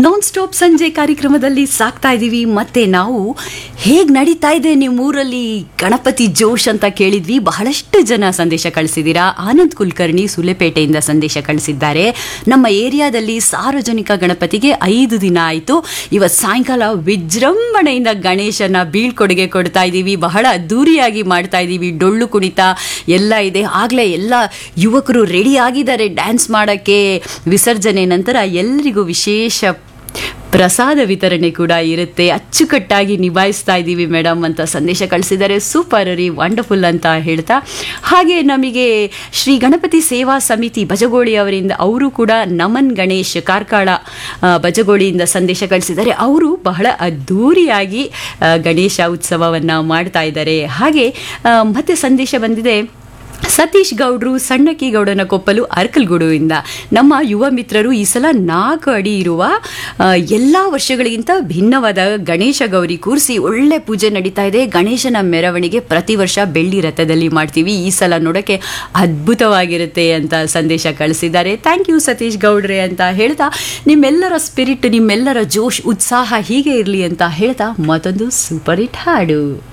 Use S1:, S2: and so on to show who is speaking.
S1: non stop ಸಂಜೆ ಕಾರ್ಯಕ್ರಮದಲ್ಲಿ ಸಾಕ್ತಾ ಇದ್ದೀವಿ ಮತ್ತೆ ನಾವು ಹೇಗ್ ನಡೀತಾ ಇದೆ ನಿಮ್ಮ ಊರಲ್ಲಿ ಗಣಪತಿ ಜೋಶ್ ಅಂತ ಕೇಳಿದ್ವಿ ಬಹಳಷ್ಟು ಜನ ಸಂದೇಶ ಕಳಿಸಿದ್ದೀರಾ ಆನಂದ್ ಕುಲಕರ್ಣಿ ಸುಲೆಪೇಟೆಯಿಂದ ಸಂದೇಶ ಕಳಿಸಿದ್ದಾರೆ ನಮ್ಮ ಏರಿಯಾದಲ್ಲಿ ಸಾರ್ವಜನಿಕ ಗಣಪತಿಗೆ ಐದು ದಿನ ಆಯಿತು ಇವತ್ತು ಸಾಯಂಕಾಲ ವಿಜೃಂಭಣೆಯಿಂದ ಗಣೇಶನ ಬೀಳ್ಕೊಡುಗೆ ಕೊಡ್ತಾ ಇದ್ದೀವಿ ಬಹಳ ಅದ್ದೂರಿಯಾಗಿ ಮಾಡ್ತಾ ಇದ್ದೀವಿ ಡೊಳ್ಳು ಕುಣಿತ ಎಲ್ಲ ಇದೆ ಆಗಲೇ ಎಲ್ಲ ಯುವಕರು ರೆಡಿ ಆಗಿದ್ದಾರೆ ಡ್ಯಾನ್ಸ್ ಮಾಡೋಕ್ಕೆ ವಿಸರ್ಜನೆ ನಂತರ ಎಲ್ಲರಿಗೂ ವಿಶೇಷ ಪ್ರಸಾದ ವಿತರಣೆ ಕೂಡ ಇರುತ್ತೆ ಅಚ್ಚುಕಟ್ಟಾಗಿ ನಿಭಾಯಿಸ್ತಾ ಇದ್ದೀವಿ ಮೇಡಮ್ ಅಂತ ಸಂದೇಶ ಕಳಿಸಿದ್ದಾರೆ ಸೂಪರ್ ರೀ ವಂಡರ್ಫುಲ್ ಅಂತ ಹೇಳ್ತಾ ಹಾಗೆ ನಮಗೆ ಶ್ರೀ ಗಣಪತಿ ಸೇವಾ ಸಮಿತಿ ಬಜಗೋಳಿ ಅವರಿಂದ ಅವರು ಕೂಡ ನಮನ್ ಗಣೇಶ್ ಕಾರ್ಕಳ ಆ, ಬಜಗೋಳಿಯಿಂದ ಸಂದೇಶ ಕಳಿಸಿದ್ದಾರೆ ಅವರು ಬಹಳ ಅದ್ಧೂರಿಯಾಗಿ ಆ, ಗಣೇಶ ಉತ್ಸವವನ್ನು ಮಾಡ್ತಾ ಇದ್ದಾರೆ ಹಾಗೆ ಆ, ಮತ್ತೆ ಸಂದೇಶ ಬಂದಿದೆ ಸತೀಶ್ ಗೌಡ್ರು ಸಣ್ಣಕ್ಕಿ ಗೌಡನ ಕೊಪ್ಪಲು ಅರ್ಕಲ್ಗೂಡುವಿಂದ ನಮ್ಮ ಯುವ ಮಿತ್ರರು ಈ ಸಲ ನಾಲ್ಕು ಅಡಿ ಇರುವ ಆ, ಎಲ್ಲಾ ವರ್ಷಗಳಿಗಿಂತ ಭಿನ್ನವಾದ ಗಣೇಶ ಗೌರಿ ಕೂರಿಸಿ ಒಳ್ಳೆ ಪೂಜೆ ನಡೀತಾ ಇದೆ ಗಣೇಶನ ಮೆರವಣಿಗೆ ಪ್ರತಿ ವರ್ಷ ಬೆಳ್ಳಿ ರಥದಲ್ಲಿ ಮಾಡ್ತೀವಿ ಈ ಸಲ ನೋಡೋಕ್ಕೆ ಅದ್ಭುತವಾಗಿರುತ್ತೆ ಅಂತ ಸಂದೇಶ ಕಳಿಸಿದ್ದಾರೆ ಥ್ಯಾಂಕ್ ಯು ಸತೀಶ್ ಗೌಡ್ರೆ ಅಂತ ಹೇಳ್ತಾ ನಿಮ್ಮೆಲ್ಲರ ಸ್ಪಿರಿಟ್ ನಿಮ್ಮೆಲ್ಲರ ಜೋಶ್ ಉತ್ಸಾಹ ಹೀಗೆ ಇರಲಿ ಅಂತ ಹೇಳ್ತಾ ಮತ್ತೊಂದು ಸೂಪರ್ ಹಿಟ್ ಹಾಡು